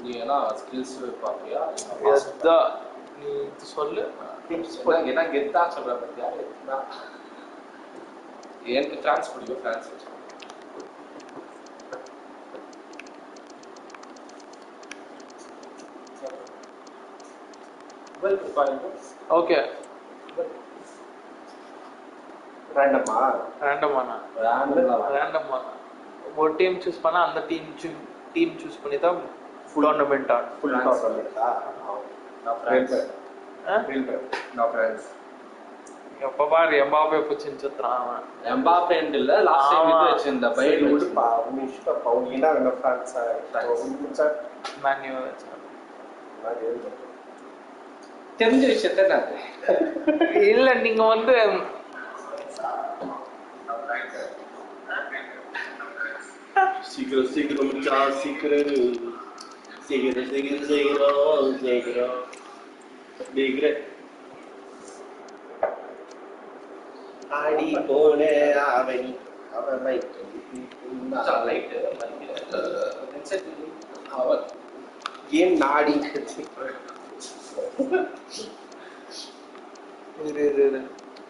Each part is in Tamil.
நீ ஏன்னா ஸ்கில்ஸ் பார்ப்பியா எதா நீ இது சொல்லு டிப்ஸ் என்ன- என்ன கெத்தா சொல்ற பத்தியா கெத்தா. எனக்கு பிரான்ஸ் பிடிக்கும் பிரான்ஸ் வச்சு ஓகே ரேண்டமா ரேண்டமாண்ணா ரேண்டமா ஒரு டீம் சூஸ் பண்ணா அந்த டீம் டீம் சூஸ் பண்ணி தான் டோர்னமெண்ட் ஆடும் ஃபுல் France. டோர்னமெண்டா நான் பிரான்ஸ் ஆ? நான் பிரான்ஸ் எப்ப பாரு எம்பாபே பிடிச்சின்னு சுத்துறான் அவன் எம்பாப்பே இல்ல லாஸ்ட் டைம் ஆமா. இது வச்சிருந்த சரி பையன் விடுப்பா உங்க இஷ்டப்பா உங்க என்ன வேணும் ஃப்ரான்ஸ் France. மேன்யூ தெரிஞ்ச விஷயத்த நான் இல்ல நீங்க வந்து சீக்கிரம் சீக்கிரம் மச்சான் சீக்கிரம் சீக்கிரம் சீக்கிரம் சீக்கிரம் சீக்கிரம் அப்படிங்கிற ஆடி போன அவனி அவன் லைட் அவர் ஏன் நாடி இரு இரு இரு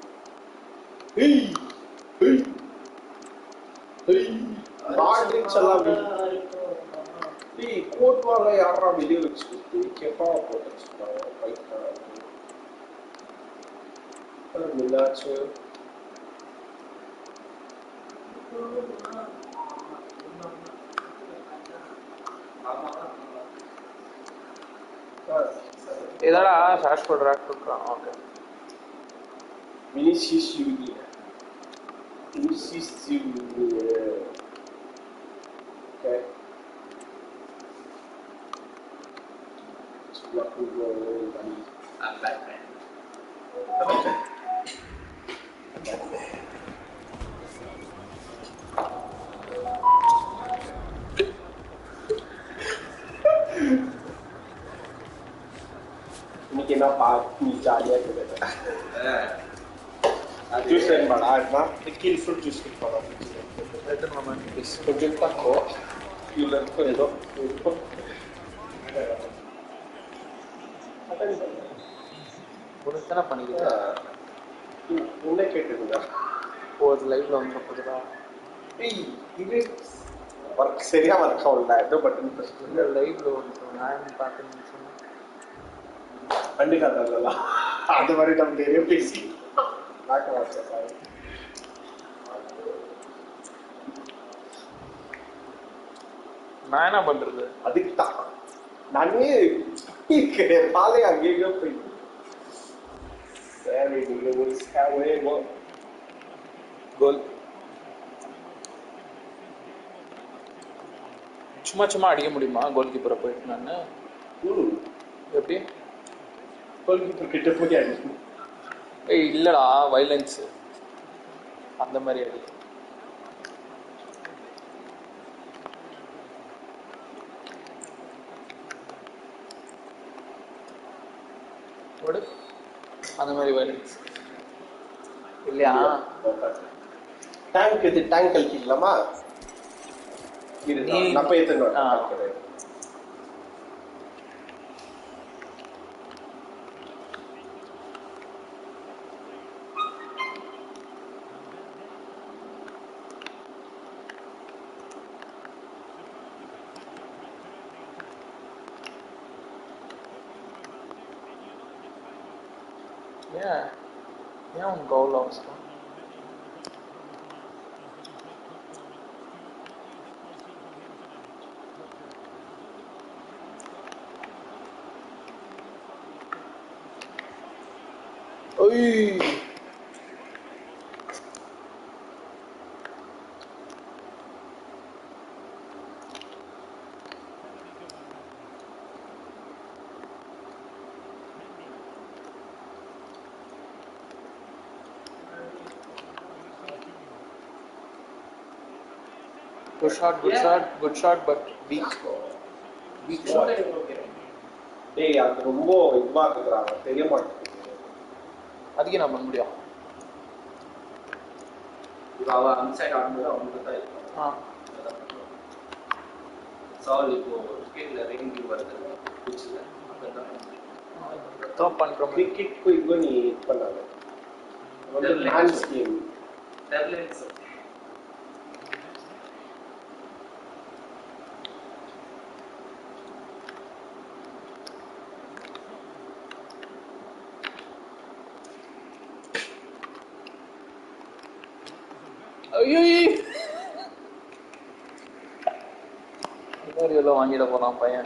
மாட்ரிக்ஸ் எல்லாம் டேய் கோட் வாங்க யாரா வெளிய வச்சுட்டு கேப்பா போட்டு வச்சுட்டாங்க பைக் மின்னாச்சு இதடா ஷாஷ்போர்ட் ராக் கொடுக்குறான் okay Vinicius Junior. Vinicius Junior. Okay. Sebelah kedua kali. இன்னைக்கு என்ன பா நீ ஜாலியா இருக்கிறது ஜூஸ் வேணுமாடா என்ன கீழ் ஃப்ரூட் ஜூஸ் கொடுப்பாடா கொஞ்சம் தக்கோ இல்லை இருக்கும் ஏதோ இருக்கும் உனக்கு தானே பண்ணிக்கிறேன் என்ன கேட்டுருந்தா போகுது லைவ்ல வந்து போகுதுடா ஏய் இது ஒர்க் சரியா ஒர்க் ஆகல ஏதோ பட்டன் பிரச்சனை இல்ல லைவ்ல வந்து நான் பார்த்தேன்னு சொன்னேன் கண்டுக்காதல்ல அது மாதிரி நம்ம நிறைய பேசி பார்க்க மாட்டேன் நான் என்ன பண்றது அதுக்கு தான் நானே பாலை அங்கேயோ போய் சரி நீங்க ஒரு ஸ்கேவே கோல் சும்மா சும்மா அடிக்க முடியுமா கோல் கீப்பரை போயிட்டு நான் ம் எப்படி கோல் கீப்பர் கிட்ட போய் அடிக்கணும் ஏய் இல்லடா வைலன்ஸ் அந்த மாதிரி அடி போடு. அந்த மாதிரி வைலன்ஸ் இல்லையா ಟ್ಯಾಂಕ್ ಇದು ಟ್ಯಾಂಕ್ ಕಲ್ತಿಲ್ಲಮ್ಮ ನೀ- ನಪ್ಪ ಐತೆ ನೋಡಿ ಹಾ. ஏன் ஏன் உன் கவுல் அவசரம் ஒய் Good shot, good shot, good shot, but weak. Weak shot. டேய் அது ரொம்ப இதுவா இருக்குறாங்க தெரிய மாட்டேங்குது அதுக்கு என்ன பண்ண முடியும் இப்போ அவ அந்த சைடு ஆடும்போது அவங்களுக்கு தான் இருக்கும் ஆ சால் இப்போ கிரிக்கெட்ல ரெண்டு வருது பிடிச்சல தான் பண்றோம் கிரிக்கெட் போய் நீ இது பண்ணாங்க வந்து மேன்ஸ் கேம் டெர்லைன்ஸ் ஐயோ இன்னொரு எல்லாம் வாங்கிட போறான் பையன்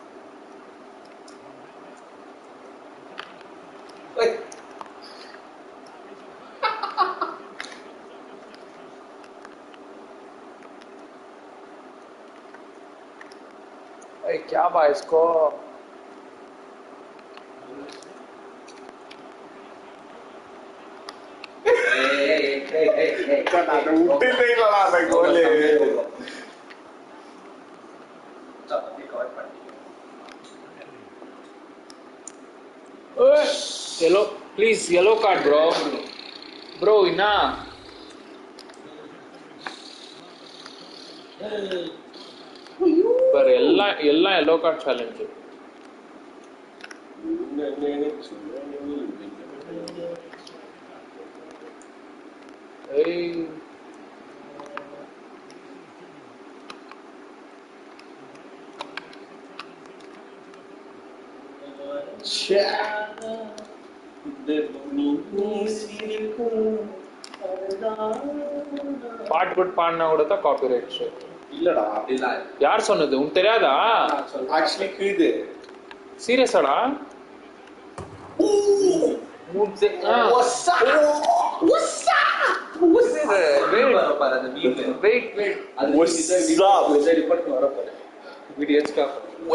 अरे क्या बा इसको விட்டுட்டீங்களா அந்த கோலு கவர் பண்ணி yellow please yellow card bro bro इना पर எல்லாம் எல்லாம் எல்லோ கார்டு சேலஞ்ச் ஏய் பாட்டு போட்டு பாடினா கூட தான் காப்பிரைட்ஸ் இல்லடா இல்ல யார் சொன்னது உனக்கு தெரியாதா ஆக்சுவலி இது சீரியஸாடா வர பாரு அந்த மீம்ல வெயிட் வெயிட் அது What's up? ரிப்போர்ட் வர பாரு வீடியோஸ் கா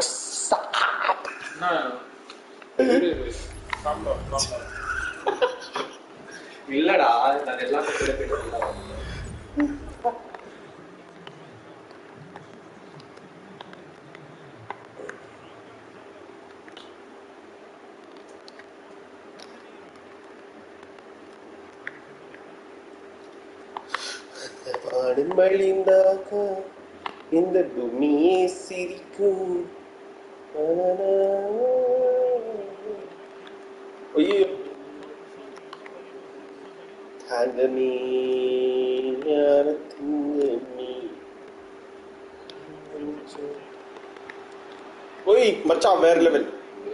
இல்லடா நான் எல்லாம் கூட போயிட்டு பாடும் வழிந்தாக இந்த பூமியே சிரிக்கும் ஐயோ தங்கமே ஞான தங்கமே ஓய் மச்சான் வேற லெவல்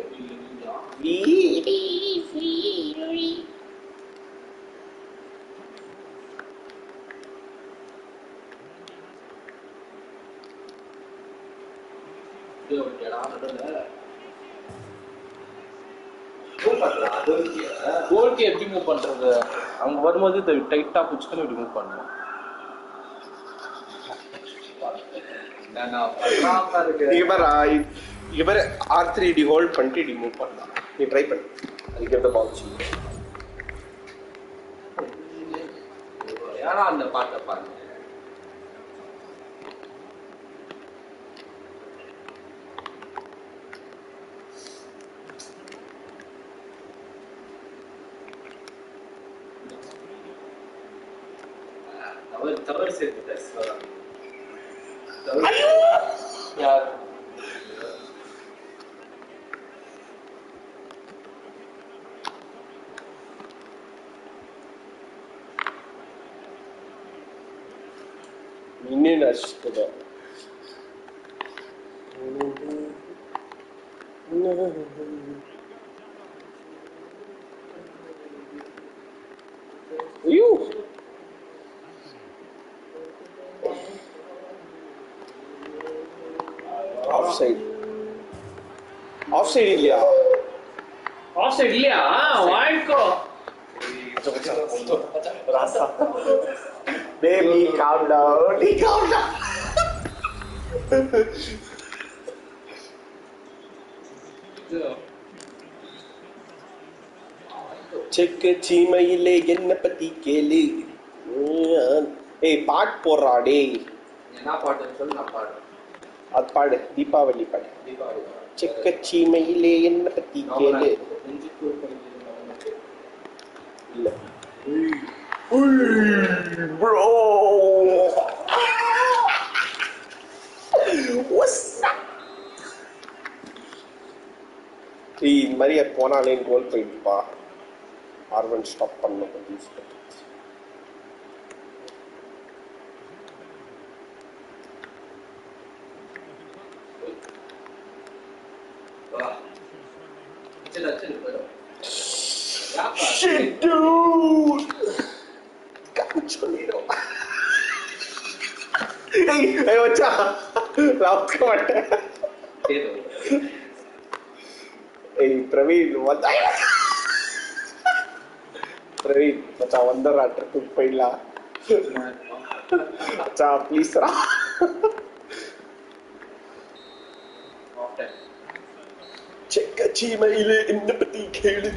கோல்க்கு எப்படி மூவ் பண்றது அவங்க வரும்போது டைட்டா புடிச்சுக்கணும் இப்படி மூவ் பண்ணணும் இங்க பாரு இங்க பாரு ஆர் த்ரீ டி ஹோல்ட் பண்ணிட்டு டி மூவ் பண்ணலாம் நீ ட்ரை பண்ணு அது கெட் த பால் ஏன்னா அந்த பாட்டை பாருங்க தவறு தவறு சேர்த்து தவறு யார் ಇನ್ನೇನು ಅಷ್ಟದ ಅಯ್ಯೋ ಆಫ್ ಸೈಡ್ ಆಫ್ ಸೈಡ್ ಇದೆಯಾ ஆஃப் சைடு இல்லையா வாங்கிக்கோ Baby, calm down. Calm down. செக்க சீமையிலே என்ன பத்தி கேளு ஏய் பாட் போடுறா டேய் என்ன பாட்டுன்னு சொல்லி நான் பாடுறேன் அது பாடு தீபாவளி பாடு தீபாவளி செக்க சீமையிலே என்ன பத்தி கேளு நெஞ்சுக்கு கொஞ்சம் இல்ல ப்ரோ ஏய் இந்த மாதிரி அது போனாலே கோல் போயிடுப்பா ஆர்வன் ஸ்டாப் பண்ண ப்ளீஸ் வா சரி சரி போயிடும் யாப்பா Shit, dude! சொல்லிடும் ஏய் ஏய் வச்சா லவ் மாட்டேன் ஏதோ ஏய் பிரவீன் வந்தா பிரவீன் மச்சான் வந்துடுறா ட்ரிப்புக்கு போயிடலாம் மச்சான் ப்ளீஸ்ரா ஆஃப் டைம் செக்க சீமையிலே என்ன பத்தி கேளு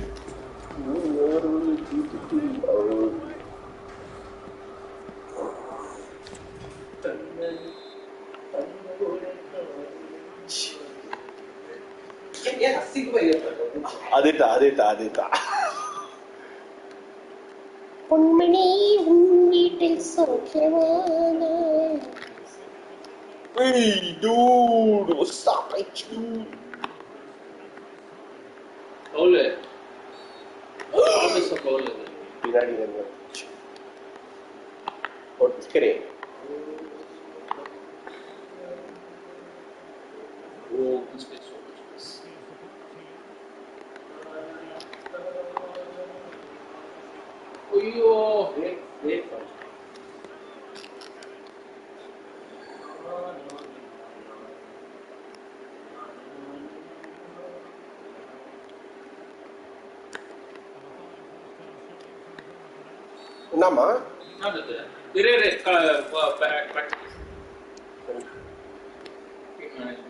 ஏன் அசிங்கமா ஏற்பட்டது அதுதான் அதுதான் அதுதான் பொன்மணி உன் வீட்டில் சௌக்கியமான Hey, dude, what's up, like, dude? Foul office foul இது பின்னாடி வந்து ஒத்துக்கிறேன் ஓ ஸ்பேஸ் ஸ்பேஸ் ஐயோ Wait, wait for it. என்னம்மா என்னது இரு இரு practice team management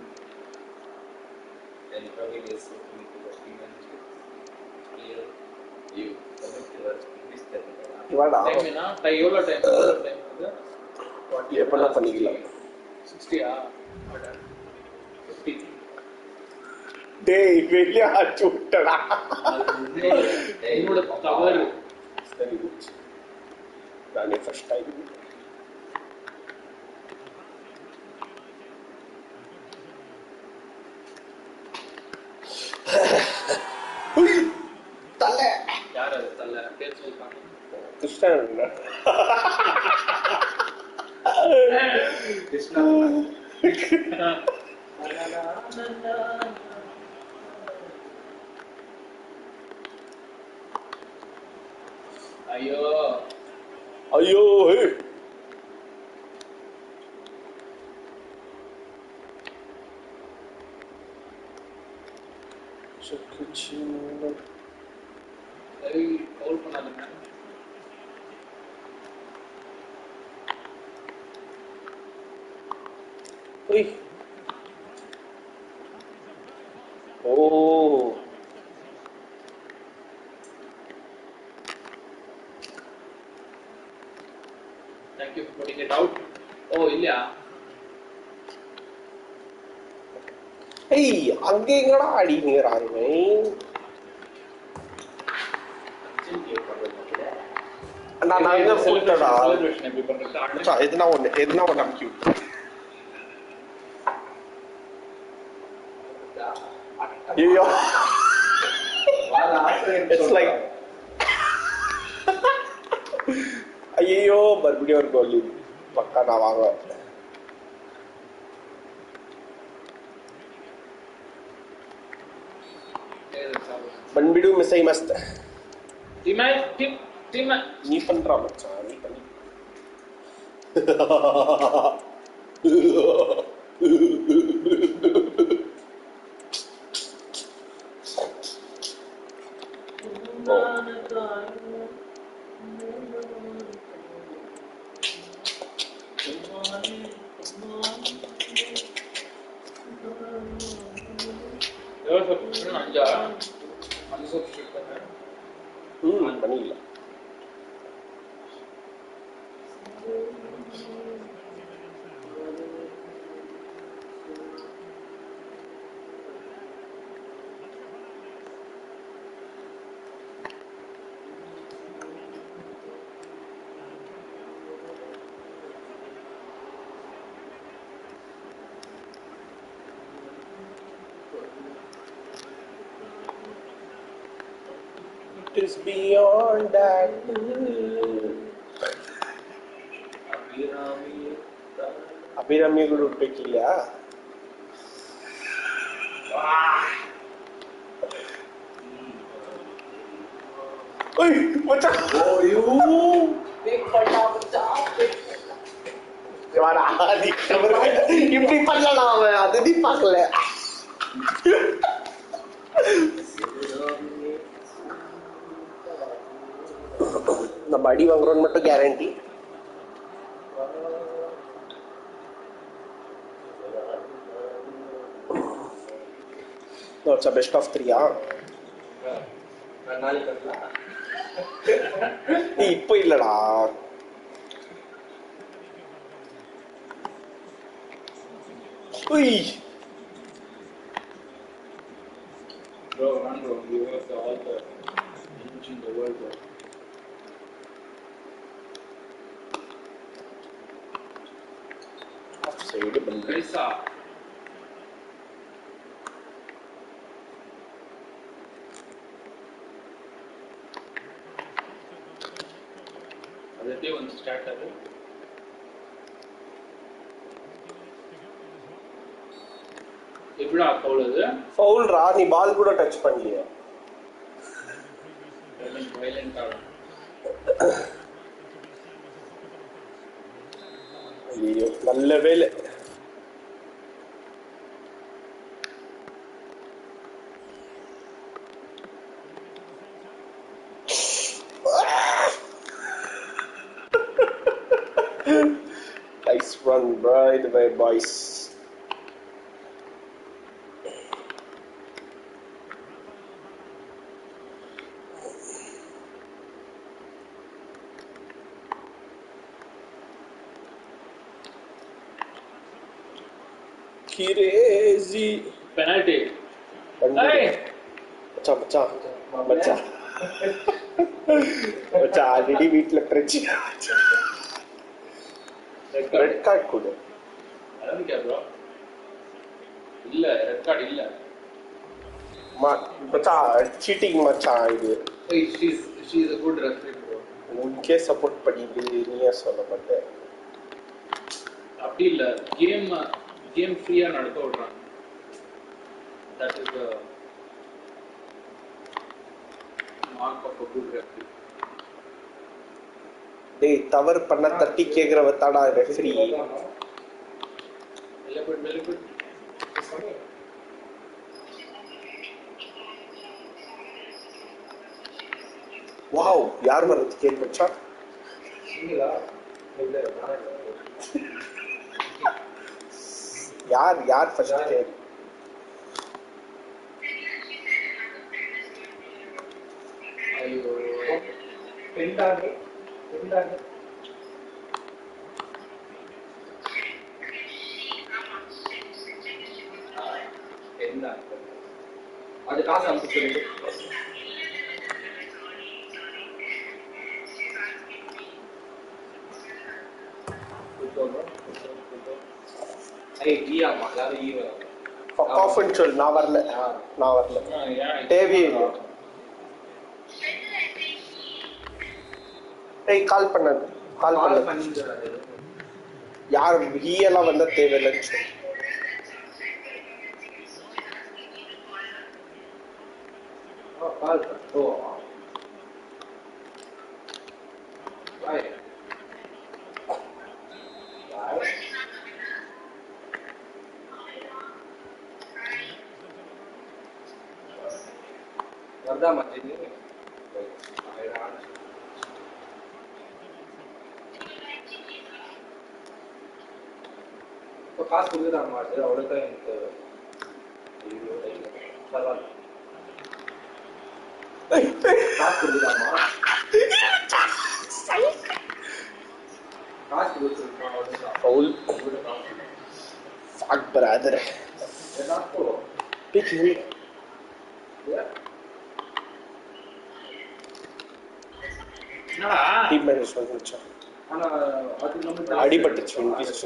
And Praveen is looking into the team management. Clear. You connect your English technical. இவாடா டைம் என்ன டை எவ்வளோ டைம் எவ்வளோ டைம் அது எப்படின்னா பண்ணிக்கலாம் சிக்ஸ்டியா ஃபிஃப்டி டேய் வெளியே ஆச்சு விட்டடா என்னோட தவறு வெரி குட் நானே ஃபர்ஸ்ட் டைம் தலை யார் அது தள்ள பேர் சொல்லிருக்காங்க கிருஷ்ணன் Krishna. ஐயோ ஐயோ ஹே கவுல் பண்ணாதுங்க Uy. Oh. Thank you for putting it out ஓ இல்லையா ஏய் அங்க எங்கடா அடிங்கிறாங்க நான் அங்க போட்டடா செலிப்ரேஷன் எப்படி பண்றது மச்சான், எதுனா ஒண்ணு எதுனா ஒண்ணு அமுக்கி விட்டு ஐயோ It's like- ஐயோ மறுபடியும் ஒரு கோலி பக்கா நான் வாங்க பண்பிடு மிசை மஸ்த் டீம் டீம் டீம் நீ பண்றா மச்சான் நீ பண்ணி எவ்வளோ சப்ஸ்டியூட் அஞ்சா அஞ்சு சப்ஸ்டியூட் பண்ணேன் ம் பண்ணிக்கலாம் is beyond that. Abirami Abhirami ಕೂಡ ಹುಡ್ಬೇಕಿಲ್ಲ ಓಯ್ ಮಚ್ಚ வாடா, நீ camera இப்படி பண்ணலாம் அவன் அது நீ பார்க்கல நம்ம அடி வாங்குறோம்னு மட்டும் guarantee No, it's a best of three, ஆ நான் நாளைக்கு பண்ணலாம் நீ இப்போ இல்லடா உய் Bro, run, bro. You have the, all the engines in the world, bro. Off side பண்ணு Kaisa. ಅದಕ್ಕೆ ಒಂದು ಸ್ಟಾರ್ಟ್ ಅದು எப்படிடா ஃபவுல் அது ஃபவுல்ரா நீ பால் கூட டச் பண்ணலையே வயலண்ட் ஆகும் ஐயோ நல்ல வேலை nice run, by the way, boys. Crazy. Penalty மச்சான் மச்சான் மச்சான் மச்சான் ஆல்ரெடி வீட்ல பிரச்சனை ரெட் கார்டு கொடு ಅದಕ್ಕೆ ಬ್ರೋ ಇಲ್ಲ ರೆಡ್ ಕಾರ್ಡ್ ಇಲ್ಲ ம- மச்சான் சீட்டிங் மச்சான் இது she's she is a good referee bro உனக்கே சப்போர்ட் பண்ணிட்டு நீயே சொல்ல மாட்டேன் அப்படி இல்ல கேம் கேம் ஃப்ரீயா நடக்க விடுறாங்க that is the mark of a good referee டேய் தவறு பண்ண தட்டி கேக்குறவ தாடா ரெஃப்ரி வெளில போயிட்டு வெளில போயிட்டு வாவ் யார் மரத்து கேக் மச்சான் யார் யார் ஃபர்ஸ்ட் கேக் ஐயோ என்ன அது காசு அனுப்பிச்சு சொல்லு ஐய் ஈயாமா எல்லாரும் ஈவா ஆஃப்னு சொல்லு நான் வரல நான் வரல தேவையே இல்லை டேய் கால் பண்ணது கால் கால் பண்ணது பண்ணிட்டு யார் ஹீ எல்லாம் வந்தா தேவையில்லைன்னு சொல்லு கால் ஓ பாய் வருதா மச்சி இப்போ காசு கொடுக்குறாங்க மாட்டு அவ்வளோதான் எனக்கு ஐயோ, ஐயோ. பரவாயில்ல காசு கொடுக்குறாமா காசு கொடுத்துருக்கான் அவ்வளோதான் ஃபவுல் உங்கள்கிட்ட காசு இல்லை. ஃபக் பிரதர் ஏதாச்சும் பிக் ஹில் என்னடா டீம் மேனேஜ்மெண்ட் மச்சான் ஆனா அது நம்ம அடிபட்டுச்சு இன்கிச்சு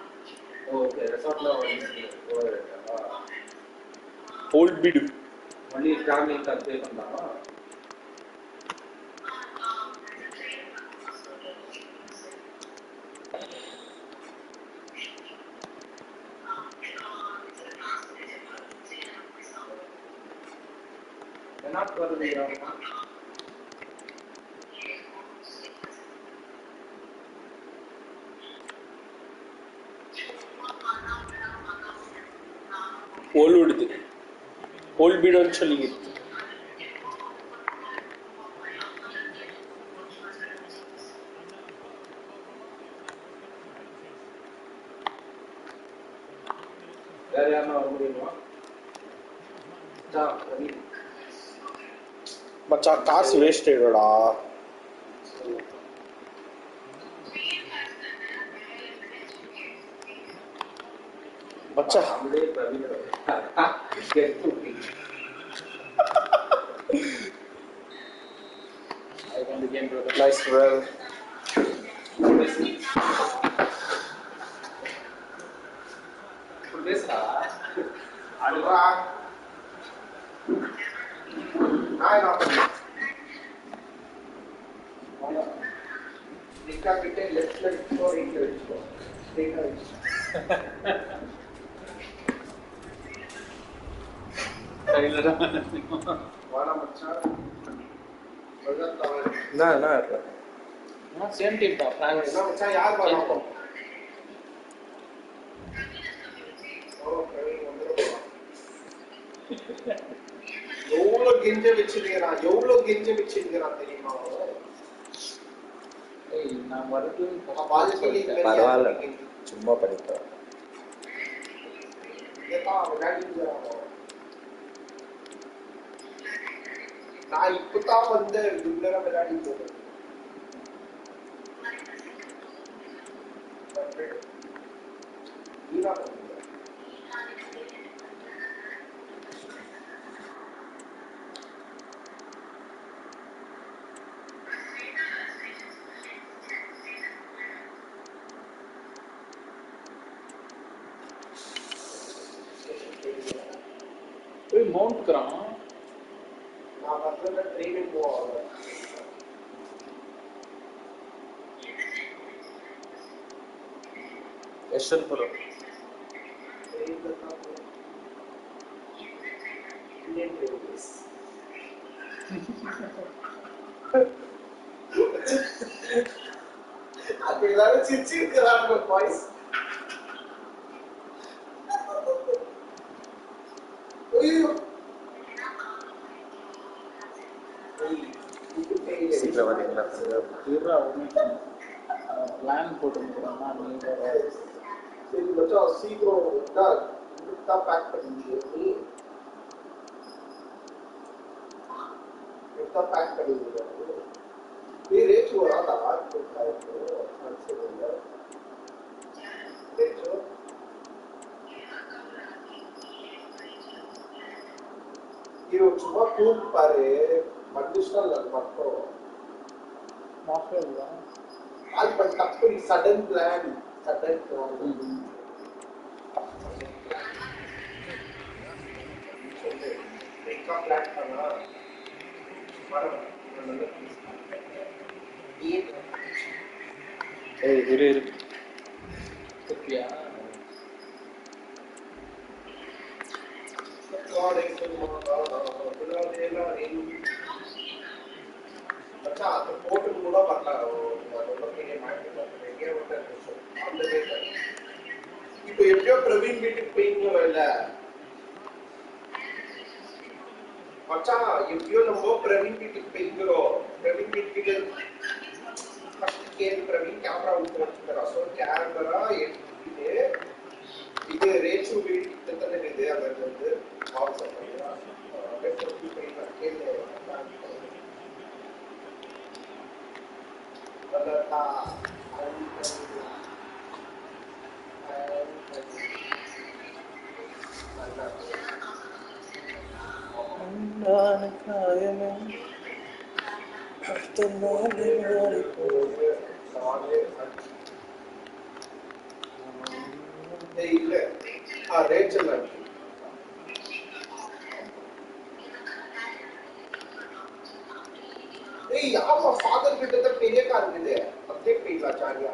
ஓகே ரெசார்ட்ல வந்து ஹோல் பிடு மணி டிராவலிங் கார் பே பண்ணலாமா என்ன வருது ಓಲ್ ಬಿಡುದು ಓಲ್ ಬಿಡು ಅಂತ ಚೊಲ್ಲಿಗೆ வேற யாருன்னா வர முடியுமா அதான், ரவி. ಮಚ್ಚ ಕಾಸು ವೇಸ್ಟ್ ಇಡೋಡ ಮಚ್ಚ அவங்களே பிரவீன் கெட்டு I won the game, brother. Nice well Full days டா. ಅಲ್ವಾ ನಾಯಿ ನಾಪಲ್ಲಿ ನಿಕ್ಕಾ ಕಿಟ್ಟೆ ಲೆಫ್ಟ್ ಲೆಗ್ ಇಟ್ಕೋ ರೈಟ್ ಲೆಗ್ ಇಟ್ಕೋ ಸ್ಟ್ರೈಟ್ ಆಗಿ கையில தான். ವಾಣ ಮಚ್ಚ ನಾ ನಾ சேம் டீம் தான் பிரான்ஸ் என்ன மச்சான் யார் வரணும் ஓ பிரவீன் வந்துருவான் எவ்வளவு கெஞ்ச வச்சிருக்கிறான் எவ்வளவு கெஞ்ச வச்சிருக்கிறான் தெரியுமா அவன்? ஏய் நான் வரது அவன் வாழ்க்கையில இது மாதிரி பரவாயில்ல. யாருக்கு கெஞ்சி- சும்மா படிப்பேன் இதைத்தான் அவன் விளையாடிக்கிறான் அவன். நான் இப்பதான் வந்து ரெகுலரா விளையாடி போறேன் வீணா போகுது. போய் மவுண்ட்க்குறான் நான் பசங்க ட்ரெயினிங் போவாங்க ಯಶವಂತಪುರ ட்ரெயின்ல தான் போவேன். இந்தியன் ரயில்வேஸ் அது எல்லாரும் சிரிச்சிருக்கிறாங்க பாய்ஸ் ஐயோ சீக்கிரம் வரீங்களா பிளான் போட்டுருக்குறான்னா நீ வேற சரி மச்சான் சீக்கிரம் தான் தான் பேக் பண்ணி நீ தான் பேக் பண்ணி நீ ரேச்சு வராதா ரேச்சு இது சும்மா கூப்பிட்டு பாரு மனுஷன் அது மட்டும் மாஃபியா இல்லையா அது பட் தப்பு சடன் பிளான் சடன் பிளான் சொல்லு பிரேக்கா பிளான் பண்ணா வரும் ஏன் ಏಯ್ ಇರು ಇರು ஓகேயா மச்சான் அந்த போட்டுக்கு கூட வரல ரொம்ப பெரிய மாட்டு எங்கேயோ விட்ட அந்த இப்போ எப்படியோ பிரவீன் வீட்டுக்கு போயிங்க இல்ல மச்சான் எப்படியோ நம்ம பிரவீன் வீட்டுக்கு போய்க்கிறோம் பிரவீன் வீட்டுக்கு ஃபர்ஸ்ட் கேம் பிரவீன் கேமரா விட்டு வச்சுக்கிறோம் ஸோ கேமரா எடுத்துட்டு இது ரேச்சு வீடு கிட்டத்தட்ட இது அங்க இருந்து வாட்ஸ்அப் பண்ணிடலாம் அப்படியே போட்டு போயிடலாம் கேள்வி இல்ல ரேச்சல் ஏய் ஆமா ஃபாதர் கிட்ட தான் பெரிய கார் இருக்குது அப்படியே போயிடலாம் ஜாலியா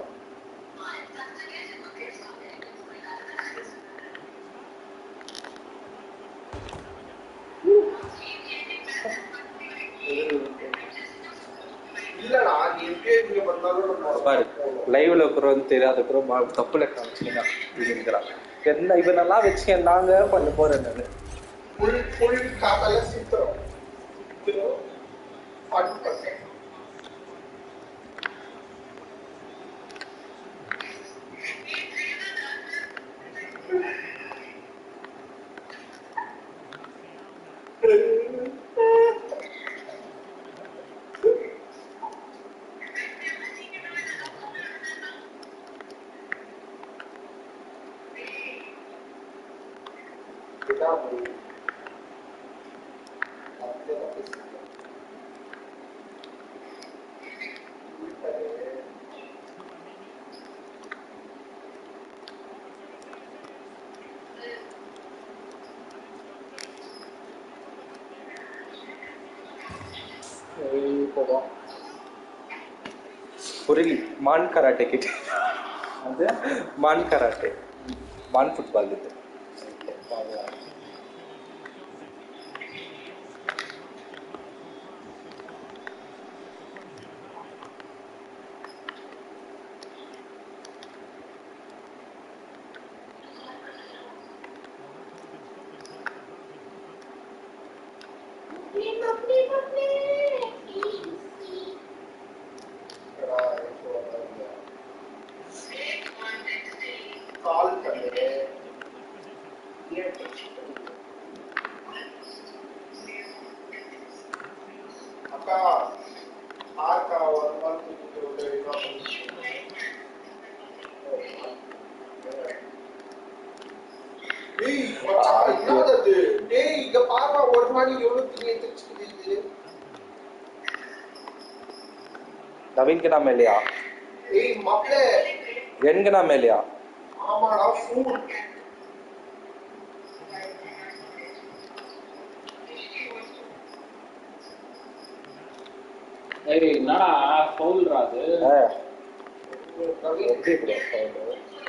இல்லடா நீ எப்படியே இங்க வந்தாலும் நம்ம பாரு போகணும். லைவ்ல இருக்கிறவங்க தெரியாத கூட மா- தப்புல காமிச்சுங்க இருக்கிறான் என்ன இவனெல்லாம் வச்சு நாங்க பண்ண போறேன் நானு ஃபுல் ஃபுல் காத்தால சுத்துறோம் சுத்துறோம் ஃபன் பண்றோம் இதான் முடியும். அப்படியெல்லாம் பேசிக்கலாம். போவோம் புரியல மான் கராட்டே கிட்ட அது மான் கராட்டே மான் ஃபுட்பால் இது என்னடா, எப்போ வந்தாங்க? கால் பண்ணு ஏன் பிரச்சனை? அக்கா ஆர்க்கா ஒரு வாரத்துக்கு ஒரு என்ன டேய் மச்சான் என்னது அது? டேய் இங்க பாருடா ஒரு நாள் எவ்வளவு துணியை தைச்சுக்குது ನವೀನ್ಗೆ ನಾಮ ಮೇಲೆಯಾ ஏய் மாப்பிள்ள ಹೆಣ್ಗೆ ನಾಮ ಮೇಲೆಯಾ ஆமாடா ஃபுல் ஏய் என்னடா ஃபவுல்ரா அது ಏ, ரவி ಎದ್ದಿ ಬಿಡು ಅವ್ನು.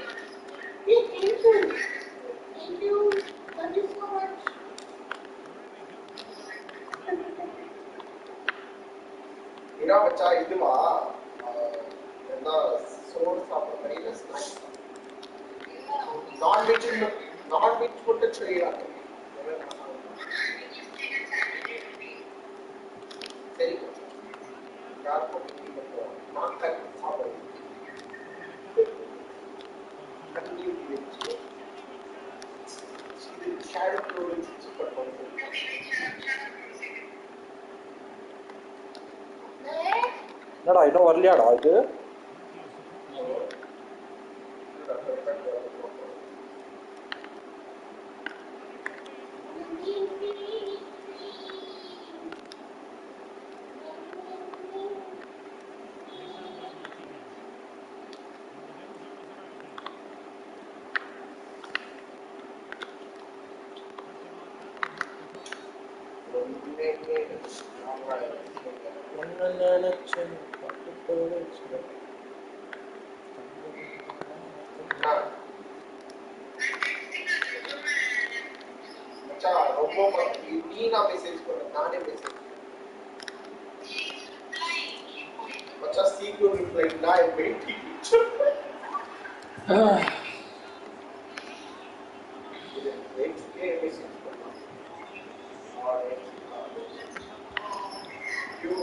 என்ன மச்சா இதுவா ஆஹ், என்ன சோறு சாப்பிட்ற மாதிரி இல்லை ஸ்நாக்ஸ் நான்வெஜ் நான்வெஜ் மட்டும் செய்யலாம் சரி மச்சான். யார் போட்டு மட்டும் நான் கறி சாப்பிடுவேன் கறி வச்சு இது கேரட் சூப்பர் பண்ணுறது என்னடா இன்னும் வரலையாடா இது ஒன்னு நினைச்சேன் பட்டு போச்சு. ரொம்ப ப- நீ நான் மெசேஜ் பண்ண நானே மெசேஜ் மச்சா சீக்கிரம் ரிப்ளை நான் வெயிட்டிங் நெக்ஸ்டே மெசேஜ் பண்ணலாம் யூ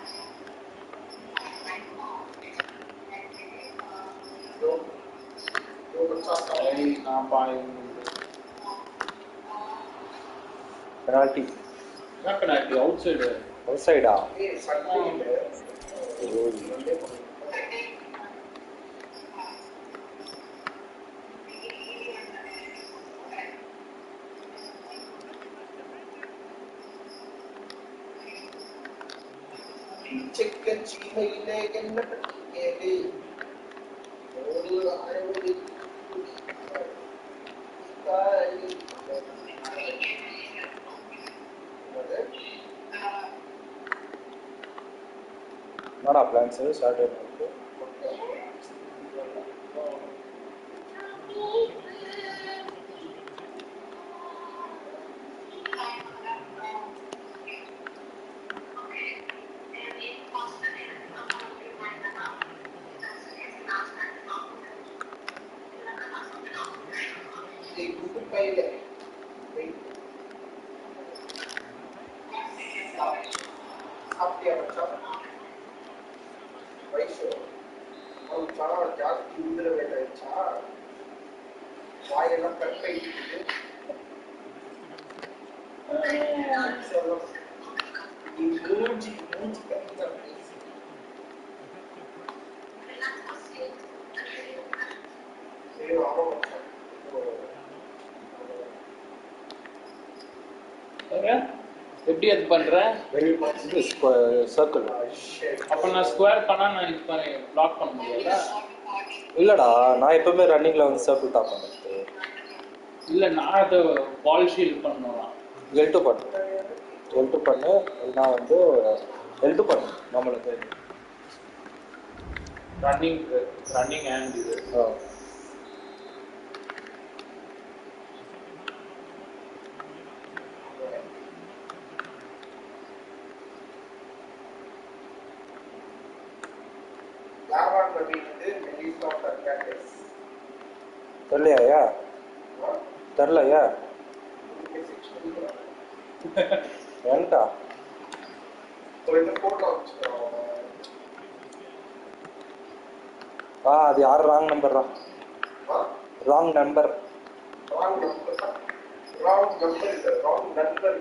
யோ யோ மச்சா ஏய் நான் பாய் பெனால்டி என்ன பெனால்டி அவுட் சைடு அவுட் சைடா ஏய் சண்டே இல்ல சண்டே பண்ணு செக்க சீமையிலே என்ன பற்றி கேளு ஒரு அறுபது தாலி. என்னது? என்னடா பிளான்ஸ் சாட்டர்டே நைட்டு ஏய், குண்டு பையில. வெயிட். சாப்பிட்டியா மச்சான்? வயசு மச்சான், ஜாஸ்தி உந்திர வேண்டாச்சா வாயெல்லாம் கட் பண்ணிட்டு சொல்லும் நீ மூஞ்சி மூஞ்சி கட்டி தான் பேசு சரி ஆமா மச்சான் எப்படி அது பண்ற இது சர்க்கிள் அப்ப நான் ஸ்கொயர் பண்ணா நான் இது பண்ணி பிளாக் பண்ண முடியாதா இல்லடா நான் எப்பவுமே ரன்னிங்ல வந்து சர்க்கிள் டாப் பண்ணுறது இல்ல நான் அதை பால் ஷீல்ட் பண்ணணும் எல் டூ பண்ணு எல் டூ பண்ணு இல்லைனா வந்து எல் டூ பண்ணு நம்மளுக்கு ரன்னிங் ரன்னிங் அண்ட் இது ஆ. யார்வான் ரவி வந்து மெலிசா பர்காட்டிஸ் தெரியலையா தெரிலையா ஏன்டா ஒரு போட்டோ வச்சுக்கிறோம் ஆ அது யார் ராங் நம்பர்ரா wrong number wrong number wrong number இல்லை ராங் நண்பர்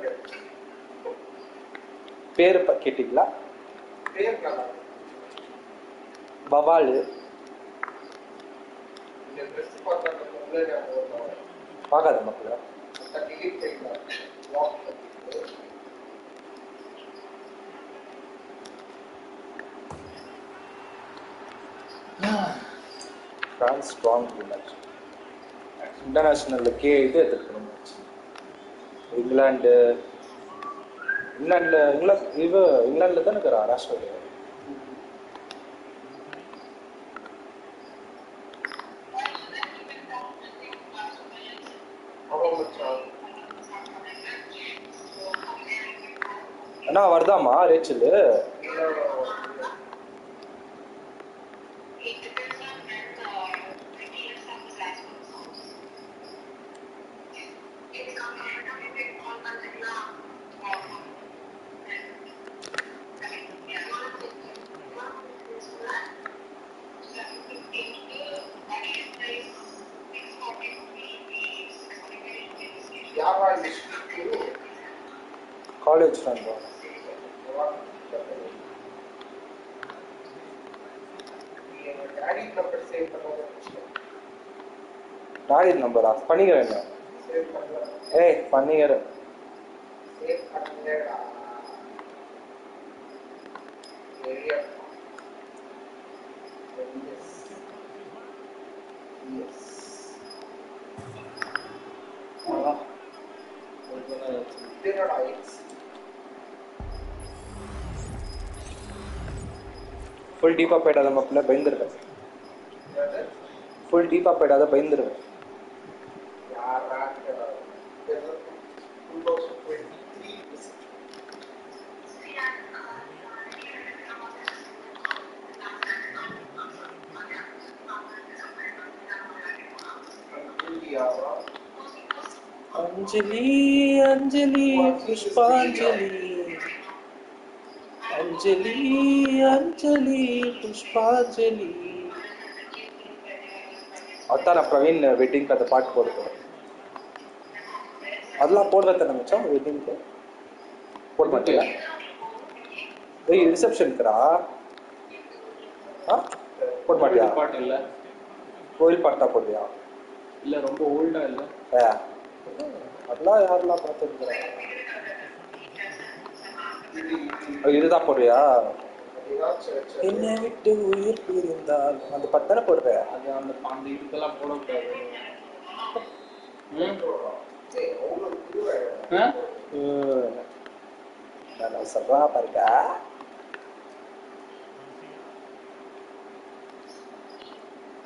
பேர் ப- கேட்டீங்களா பேர் நல்லா இருக்கு. பவாலு இந்த ட்ரெஸ் பார்த்தா நம்ம உள்ளே ஞாபகம் பார்க்காத மக்களா அந்த டிலீட் பண்ணிக்கலாம் லாக் ஃப்ரான்ஸ் ஸ்ட்ராங் மேட்ச் இன்டர்நேஷ்னலுக்கே இது எடுத்துக்கணும் மேட்ச் இங்கிலாந்து இங்கிலாந்துல இங்கிலாந்து இவ இங்கிலாந்துல தானே இருக்கிறா ராஷ்டிரபதி ஆமாம் மச்சான் அண்ணா வருதாமா ரேச்சல் யாரா இந்த school college friend daddy number save பண்ணாத நாளைக்கு நம்பரா பண்ணிக்கிறேன் சேவ் பண்ணலாம் ஏய் பண்ணிக்கிறேன் சேவ் பண்ணலடா சரியா எஸ் எஸ் என்னடா எக்ஸ் ஃபுல் டீப்பாக போயிடாத மாப்பிள்ள பயந்துருவேன் ஃபுல் டீப்பாக போயிடாத பயந்துருவேன் யாரா டூ தௌசண்ட் டுவெண்ட்டி த்ரீ இந்தியாவா அஞ்சலி அஞ்சலி புஷ்பாஞ்சலி அஞ்சலி அஞ்சலி புஷ்பாஞ்சலி அதான் நான் பிரவீன் வெட்டிங்க்கு அந்த பாட்டு போட போறேன் அதெல்லாம் போடுறத தானே மச்சான் வெட்டிங்க்கு போட மாட்டியா ஏய் ரிசப்ஷனுக்குடா ஆ போட மாட்டியா பாட்டு இல்ல கோயில் பாட்டா போடுறியா இல்ல ரொம்ப ஓல்டா இல்ல ஏ அதெல்லாம் யாரெல்லாம் பார்த்துருக்குறாங்க இதுதான் போடுறியா இதுதான் சர்ச் என்னை விட்டு உயிர் பிரிந்தால் அந்த பத்தனை போடுற அது அந்த அந்த இதுக்கெல்லாம் போடக்கூடாது ம்? ஏய் அவ்வளோ திருவாயிரம் ஆ? நான் சொல்றா பாருங்க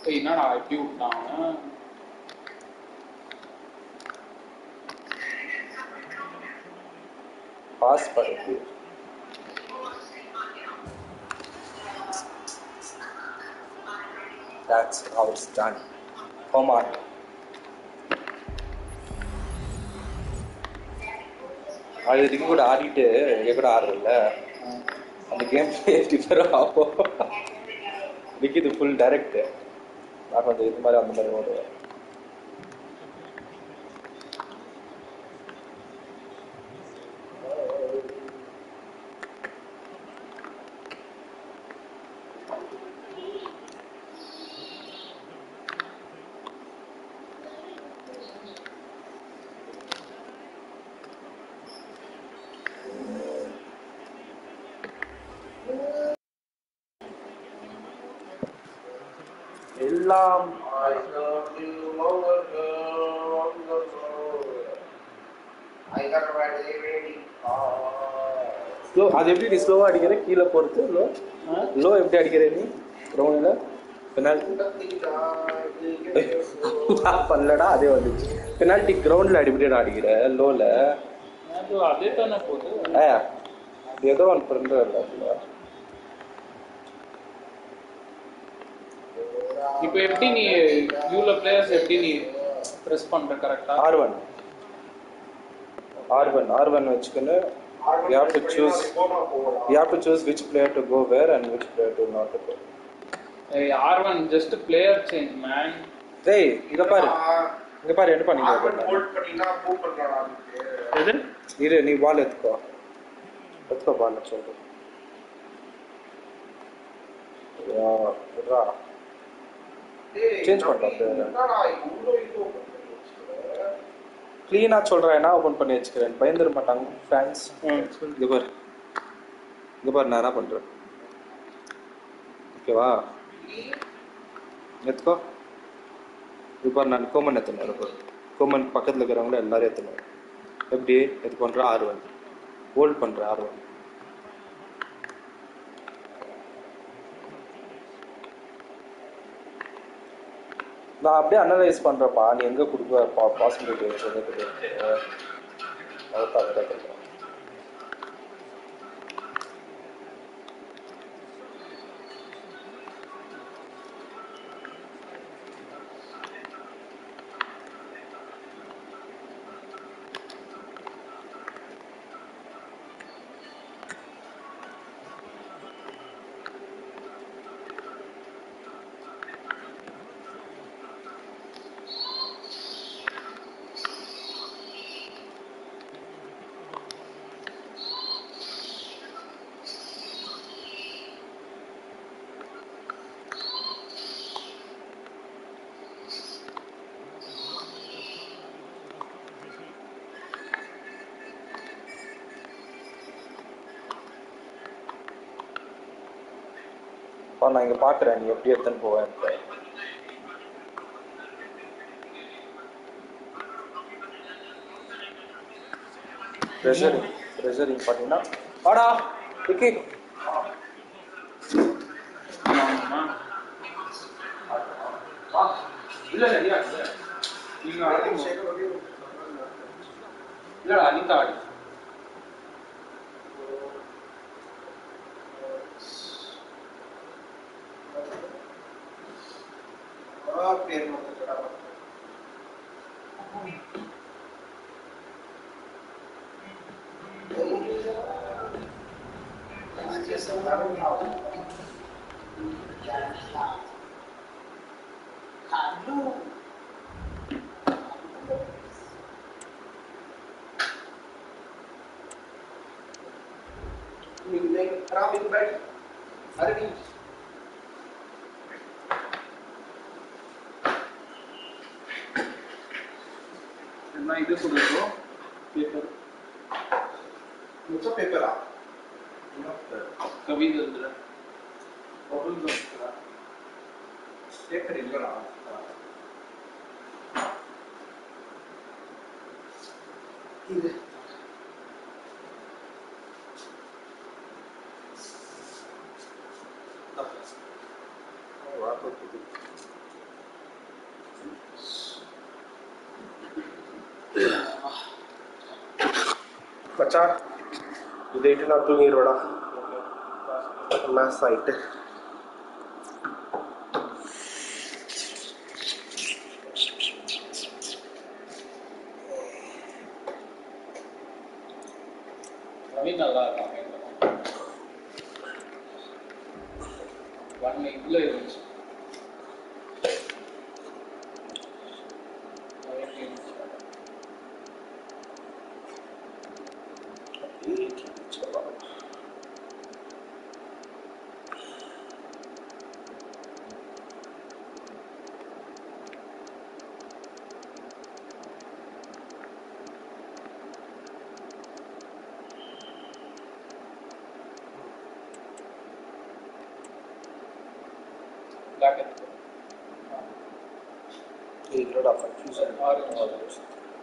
ஏய் என்னடா இப்படி விட்டான் அவன்? பாஸ் பண்ணி That's how it's done. Come on. அது வரைக்கும் கூட ஆடிட்டு இங்க கூட ஆடுறல அந்த கேம் டிஃபர் ஆகும் விக்கி இது ஃபுல் டைரக்ட் நான் கொஞ்சம் இது மாதிரி அந்த மாதிரி ஓடுவேன் எல்லாம் I love you over on the road. I got a ready, ready car. Slow அது எப்படி நீ ஸ்லோவா அடிக்கிற கீழே போறது லோ லோ எப்படி அடிக்கிற நீ கிரவுண்ட்ல பெனால்டி பண்ணலடா அதே வந்துச்சு பெனால்டி கிரவுண்ட்ல அடிப்படியா அடிக்கிற லோல அது அதே தானே போகுது ஏ ஏதோ ஒன்று பண்ணுறல இப்போ எப்படி நீ யூல பிளேயர்ஸ் எப்படி நீ ப்ரெஸ் பண்ற கரெக்டா R one R one R one வச்சுக்கன்னு you have to choose you have to choose which player to go where and which player to not to go R one just player change man டேய் இங்க பாரு இங்க பாரு என்ன பண்ணீங்க ஹோல்ட் பண்ணினா மூவ் பண்றானா எது இரு நீ பால் எடுத்துக்கோ எடுத்துக்கோ பால் சொல்றேன் யா விட்றா Change பண்ணலாம் player. என்னடா இவ்வளோ இது open பண்ணி வச்சிருக்க? க்ளீனா சொல்றேன் என்ன ஓபன் பண்ணி வச்சுக்கிறேன் பயந்துட மாட்டாங்க ஃபேன்ஸ் இங்க பாரு இங்க பாரு நான் என்ன பண்றேன் ஓகேவா எடுத்துக்கோ இது பாரு நான் கோமன் எத்தனை இருக்கும் கோமன் பக்கத்துல இருக்கிறவங்கள எல்லாரும் எத்தனை எப்படி இது பண்ற ஆறு வந்து ஹோல்ட் பண்ற ஆறு வந்து நான் அப்படியே அனலைஸ் பண்றப்பா நீ எங்க கொடுக்க பாசிபிலிட்டி வச்சு அதை பார்த்து கேட்குறேன் அப்பா நான் இங்க பாக்குறேன் நீ எப்படி எடுத்துன்னு போவேன் ப்ரெஷரிங் ப்ரெஷரிங் பார்த்தீங்கன்னா வாடா விக்கி இல்ல இல்ல இல்ல இல்ல. நீங்க ஆடுங்க. இல்லடா அனிதா ஆடு பேர் மட்டும் Robin Bed, Arvind. என்ன இது கொடுக்கும் பேப்பர் முச்ச பேப்பரா கவிதை எழுதுற பபுள் எழுதுற பேப்பர் இல்லடா இது மச்சான் இதைட்டு நான் தூங்கிடுவேடா மேஸ் ஆயிட்டு நவீன் நல்லா இருக்கான் ஒன் இதுல இருந்துச்சு நவீன் இருந்துச்சு. Black and இல்லடா confusion orange.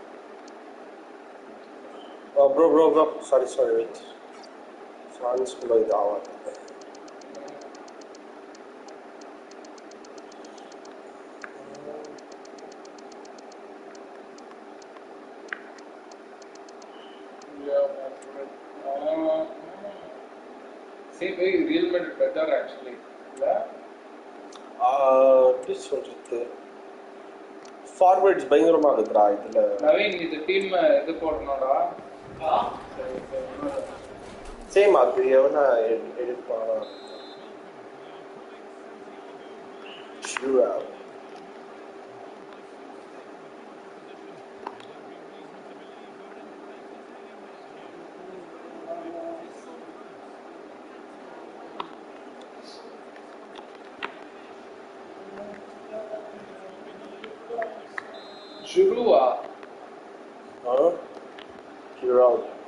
Oh, bro, bro, bro. Sorry, sorry, wait. ஃப்ரான்ஸ்குள்ள இது ஆகாது Yeah, that's right. Uh, See, very real made it better actually. Yeah. ஆஹ், எப்படி சொல்றது ஃபார்வர்ட்ஸ் பயங்கரமா இருக்குடா இதுல நவீன் இது டீம் இது போடணும்டா சரி, சரி. சேம் அது எவனா எடுப்பானா ஷூரா ஜுருவா ஷூரா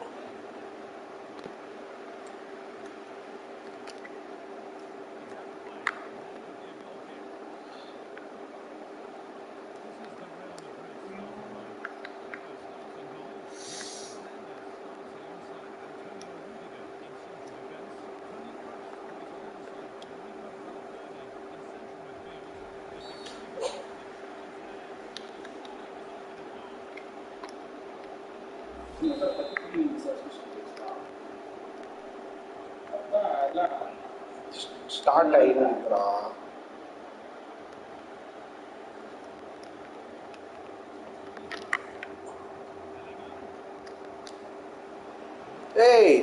அதான் அதான் ஸ்டார்ட் ஆயிருக்குறா ஏய்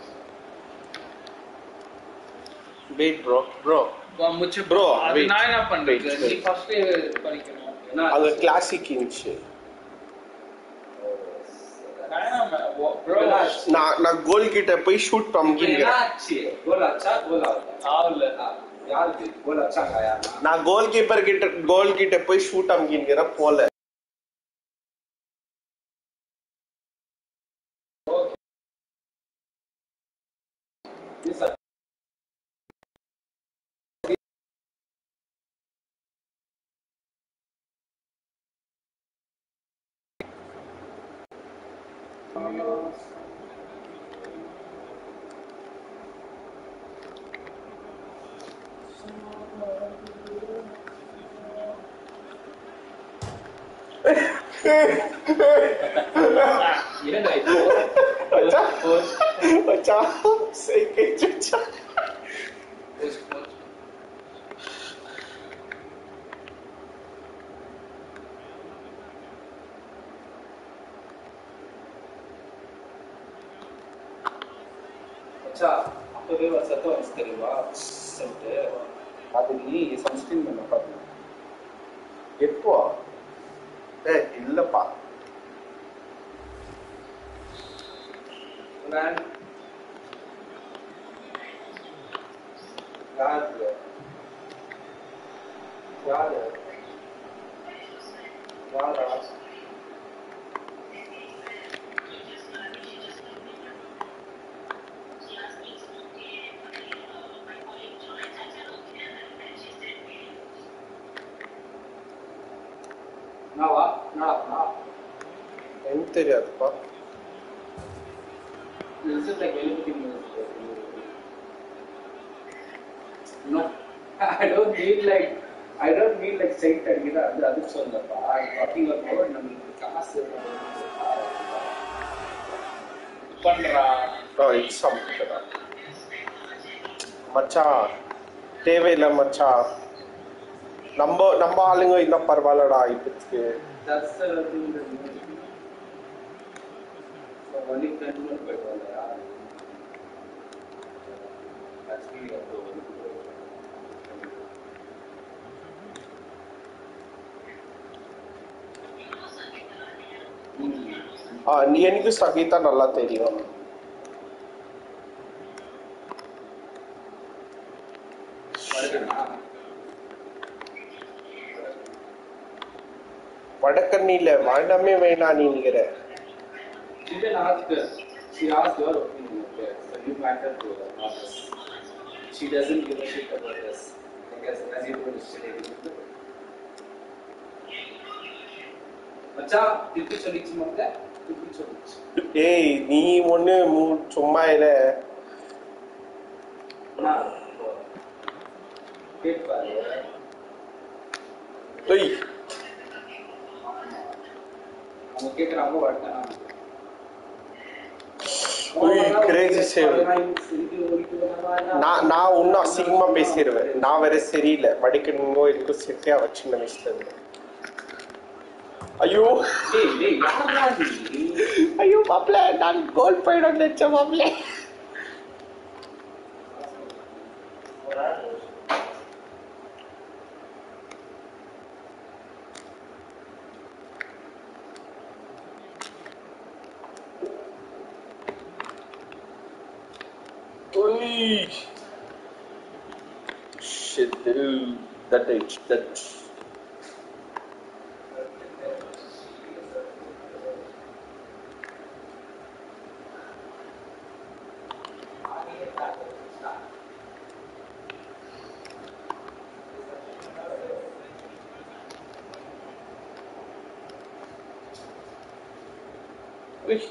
வெயிட் ப்ரோ ப்ரோ முச்சு Bro, அது wait. நான் என்ன பண்றது Wait, நீ wait. ஃபர்ஸ்ட் படிக்கணும் அங்க கிளாசிக் இருந்துச்சு நான் என்ன ப்ரோ நான் நான் கோல் கிட்ட போய் ஷூட் பம்கிங்கிறேன் என்னாச்சு கோல் ஆச்சா கோல் ஆகுதா ஆவல யாருக்கு கோல் அடிச்சாங்க யாரா நான் கோல் கீப்பர் கிட்ட கோல் கிட்ட போய் ஷூட் அமுக்கிங்கிறேன் போல என்னடா இது மச்சான் மச்சான் சரி கேச்சு மச்சான் மச்சா அப்பவே ஒரு சத்தம் வந்துச்சு தெரியுமா சொல்லிட்டு அது நீ சன்ஸ்கிரீன் பண்ண பாத்து எப்போ ஏ இல்லப்பா நான் யாரு யாரு யாரா நான் வா நான் நான் எனக்கு தெரியாதுப்பா This is like anything No, I don't need like I don't need like sight அடிக்கிற அது அதுக்கு சொல்லப்பா டாக்கிங் about நம்மளுக்கு காசு பண்றா எக்ஸாம் மச்சான் தேவையில்லை மச்சான் நம்ம நம்ம ஆளுங்க இன்னும் பரவாயில்லடா இப்போதைக்கு That's the thing that you know. So only friend will pay for that. That's me up to one. ஆ நீ எனக்கு சங்கீதா நல்லா தெரியும் வடக்கண்ணில வேண்டாமே வேணாம் நீங்கிற Even ask her. She asked your opinion. Okay, so you matter to her, not us. She doesn't give a shit about us. I guess as you told yesterday. மச்சான் திருப்பி சொல்லிச்சு மங்க திருப்பி சொல்லிச்சு ஏய் நீ ஒண்ணு மூ- சும்மா இல்ல அண்ணா கேட்பாரு ஏய் அவங்க கேட்குறாங்க வரட்டேன் ஏய், crazy save. நான் நான் இன்னும் அசிங்கமா பேசிடுவேன் நான் வேற சரியில்லை வடிக்கணுமோ இருக்கும் சிட்டியா வச்சு நினைச்சிட்டது ஐயோ டேய் டேய் யாரா நீ ஐயோ மாப்பிள்ள நான் கோல் போயிடும் நினைச்சேன் மாப்பிள்ள Oi. Shit, dude. That age, that. Ui.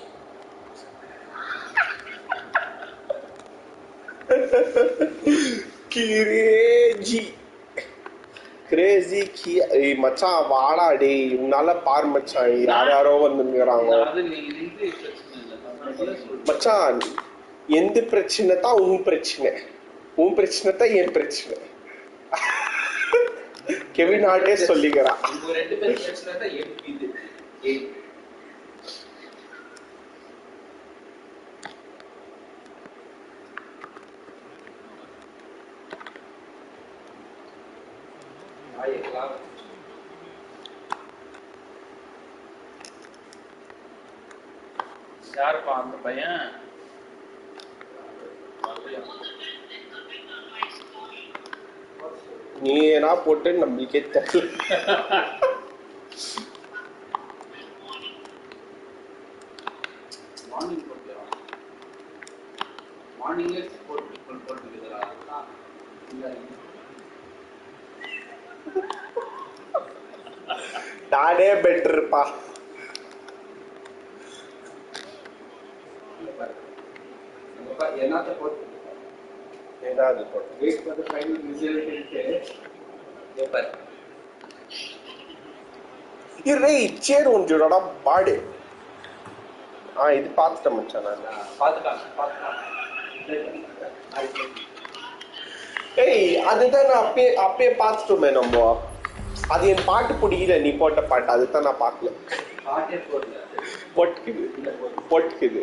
Crazy crazy கி ஏய் மச்சான் வாடா டேய் உன்னால பார் மச்சான் யார் யாரோ வந்துங்கிறாங்க அது நீ இது பிரச்சனை இல்லை நான் சொல்றேன் மச்சான் எந்த பிரச்சனை தான் உன் பிரச்சனை உன் பிரச்சனை தான் என் பிரச்சனை கெவின் ஆர்டே சொல்லிக்கிறான் உங்க ரெண்டு பேரும் பிரச்சனை தான் எனக்கு இது ஏய் நாயக்கலாம் யாருப்பா அந்த பையன் வரலையா? நீ ஏன்னா போட்டு நம்மளுக்கே தெரியல மார்னிங் போட்டியா மார்னிங்கே போட்டு போட்டு போட்டுக்கிறா இல்லை நானே பெட்டர்ப்பா என்னத்த போட்டு ஏன்னா அது போட்டு வெயிட் பண்ண ஃபைனல் ரிசல்ட் பேப்பர் இரு சேர் ஒன்றுடா பாடு ஆ இது பார்த்துட்டேன் மச்சான் நான் பார்த்துக்கலாம் பார்த்துக்கலாம் ஏய் அதுதான் நான் அப்பயே அப்பயே பார்த்துட்டோமே நம்ம அது என் பாட்டு பிடிக்கல நீ போட்ட பாட்டு அதுதான் நான் பார்க்கல பாட்டே போடல பொட்டுக்குது இல்லை போட்டு பொட்டுக்குது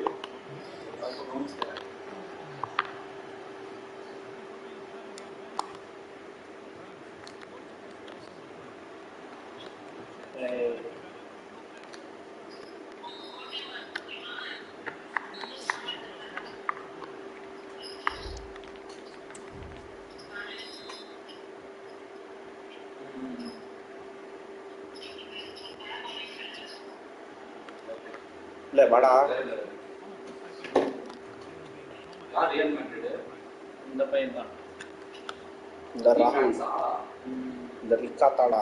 இல்ல வாடா யார் ரியல் மேட்ரிடு இந்த பையன் தான் இந்த ரா இந்த ரிக்காத்தாடா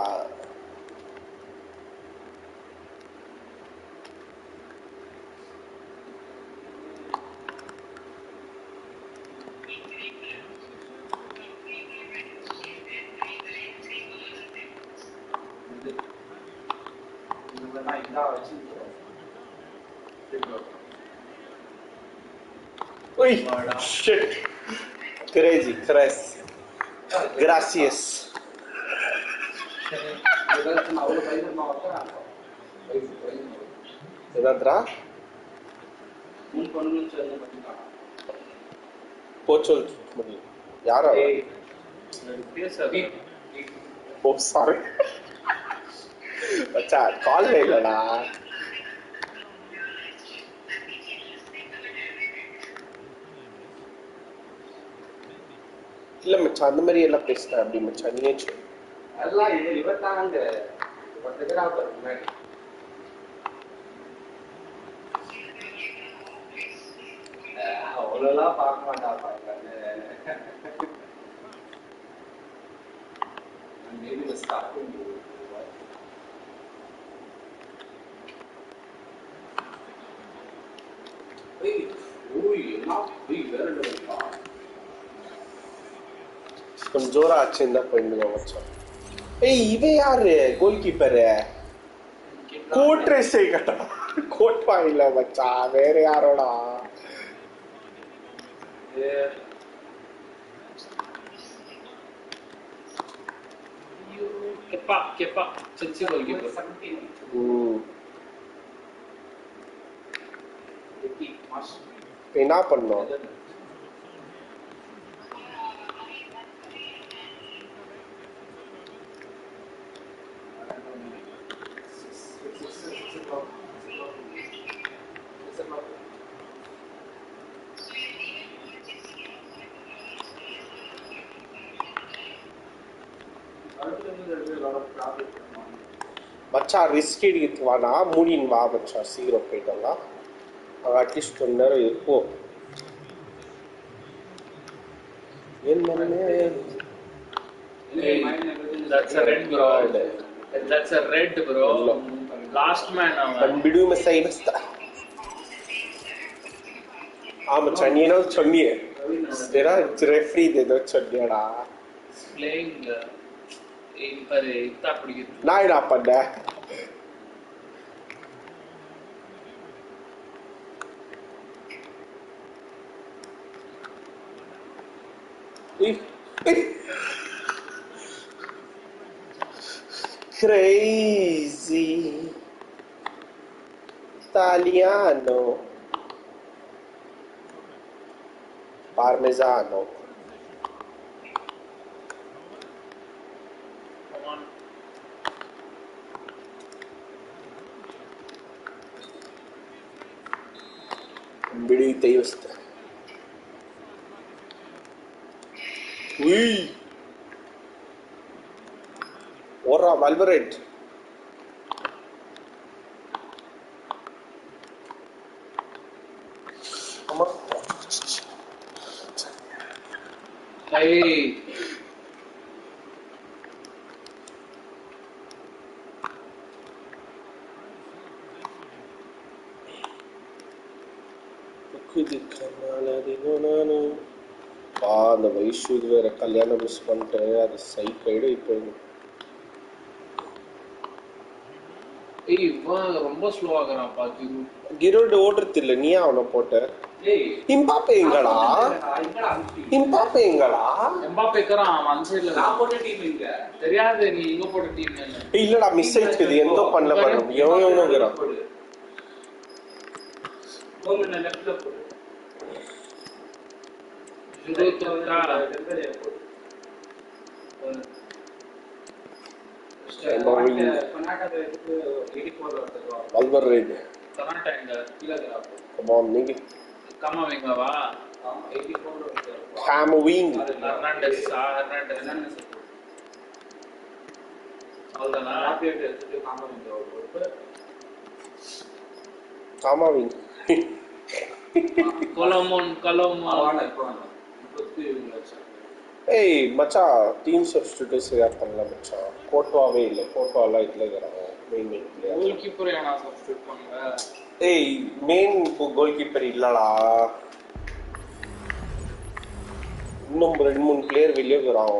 இதெல்லாம் இதா வச்சு Uy, shit. Crazy, crazy. Gracias. அவ்வளோ பயங்கரமா வச்சா என்னதுடா மூணு பொண்ணுங்களும் சேர்ந்து பண்ணிட்டான் போச்சொல் முடியும் யாரா அவன்? பேசாத ஓ சாரி மச்சா கால் இல்லடா இல்ல மச்சான் அந்த மாதிரி எல்லாம் பேசுறேன் அப்படி மச்சான் நீயே சொல்லு எல்லாம் இது இவர் தாங்க ஃபோட்டோகிராஃபர் முன்னாடி அஹ் அவ்வளோலாம் பார்க்க மாட்டாப்பா மேபி ஸ்டார்டிங் கொஞ்சம் ஜோரா ஆச்சுன்னு தான் போயிருந்தோம் மச்சான் ஏய் இவன் யாரு கோல் கீப்பரு கோட் ரேஸ் கேட்டா கோட் வாங்கல மச்சான் வேற யாரோடா கெப்பா கெப்பா செல்சி கோல் கீப்பர் ம். இப்ப என்ன பண்ணோம் மச்சான் ரிஸ்க் எடுக்கிறதுக்கு வானா மூடின்னு வா மச்சான் சீக்கிரம் போயிட்டோம்னா அங்கே அட்லீஸ்ட் கொஞ்ச நேரம் இருப்போம் என்ன That's a red bro. That's a red bro. No. Last man அவன். கண்பிடு மெஸ்ஸை மெஸ்தா ஆ மச்சான் நீ என்ன சொன்னியே ஏன்னா ரெஃப்ரி ஏதோ சொன்னியடா Playing, uh, இப்ப இத்தா பிடிக்குது. நான் என்ன பண்ணேன் உய், உய். Crazy Italiano Parmesano Come on. ಬಿಡಿ ತೆಗೆಸ್ತ ಉಯ್ ಓರ ವಾಲ್ವರೇಟ್ ಅಮ್ಮ Hey. ನಾನು பா அந்த வயசு இது வேற கல்யாணம் மிஸ் பண்ணிட்டேன் அது சைக்கைடு இப்போ ஏய் இவன் ரொம்ப ஸ்லோ ஆகுறான்ப்பா ஜிரு கிரோடு ஓடுறது இல்ல நீ அவனை போட்ட இம்பாப்பே எங்கடா இம்பாப்பே எங்கடா எம்பாப்பேக்கறான் அவன் அந்த சைடுல நான் போட்ட டீம் இங்க தெரியாது நீ எங்க போட்ட டீம் ஏய், இல்லடா மிஸ் ஆயிடுச்சு எந்த பண்ணல பாருங்க எவன் எவனுங்கிறான் போங்க லெஃப்ட்ல போடு ஜிரு தொட்டா வல்வர் ரைடு கர்நாடகா எங்க கமான் நீங்க கம்மா வைங்கவா ஹாமவிங் ஹெர்னாண்டஸ் ஆ ஹெர்னாண்டஸ் அவ்வளோதானா காமாவிங் கொலோமோன் கொலோமோன் ஏய் மச்சான் டீம் சப்ஸ்டியூட் சரியா பண்ணல மச்சான் கோட்வாவே இல்லை கோட்வாலாம் இதுல இருக்கிறாங்க main main player goalkeeper ஏனா சப்ஸ்டியூட் பண்ணுங்க ஏய் மெயின் கோல் கீப்பர் இல்லடா இன்னும் ரெண்டு மூணு பிளேயர் வெளியே இருக்கிறான்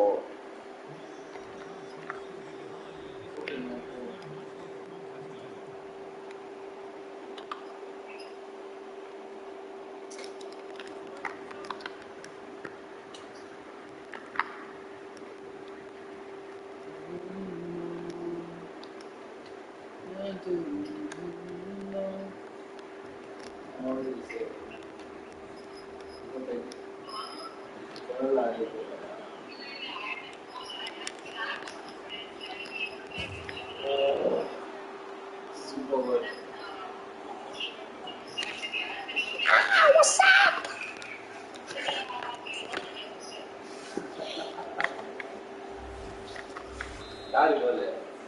யாரு கோல்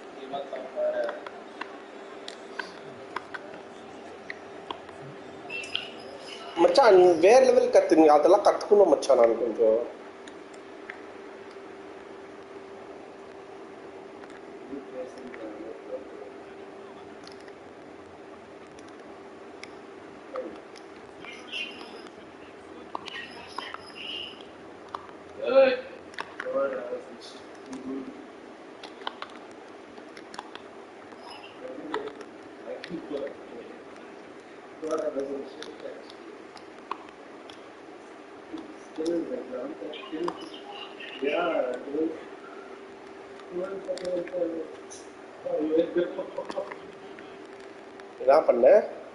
மச்சான் நீ வேற லெவல் கத்துங்க அதெல்லாம் கத்துக்கணும் மச்சான் நான் கொஞ்சம் என்ன பண்ண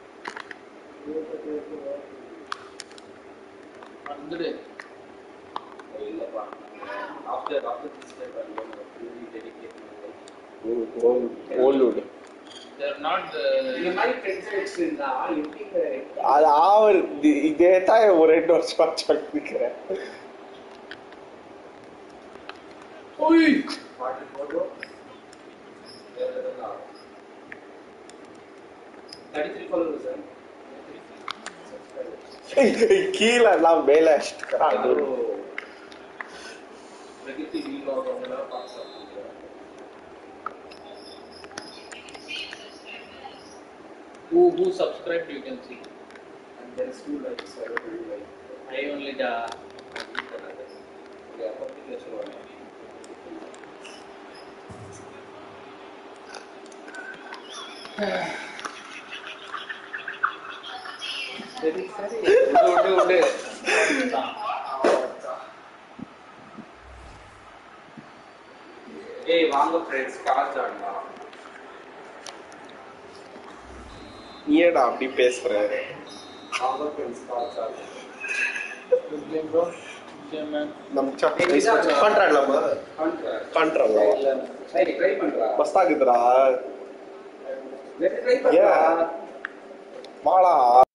வந்துடு இல்லப்பா after after this time really dedicate old there not இந்த மாதிரி ஃப்ரெண்ட்ஸ் வச்சிருந்தா எப்படிங்க அது ஆவர் இதே தான் ஒரு ரெண்டு வருஷம் சொல்லிக்கிறேன் பாட்டு போடுவோம் வேற எதெல்லாம் தேர்ட்டி த்ரீ ஃபாலோவர்ஸ் சார் கீழே எல்லாம் மேல அடிச்சுக்கிறான். பிரகிருதி வீலாக் அவங்களாம் பார்த்து சாப்பிட்டுருக்கேன் who who subscribed you can see and there is two likes I don't really like i only da yeah publication one சரி சரி விடு விடு விடு ஏய் வாங்க ஃப்ரெண்ட்ஸ் காசு ஆடலாம் நீ ஏடா அப்படி பேசுற வாங்க ஃப்ரெண்ட்ஸ் காசு ஆடலாம் good game bro good game man நம்ம பண்றாங்களாமா பண்றேன் பண்றாங்களா இல்ல சரி ட்ரை பண்றா மஸ்த் ஆகுதுடா ட்ரை பண்றா வாடா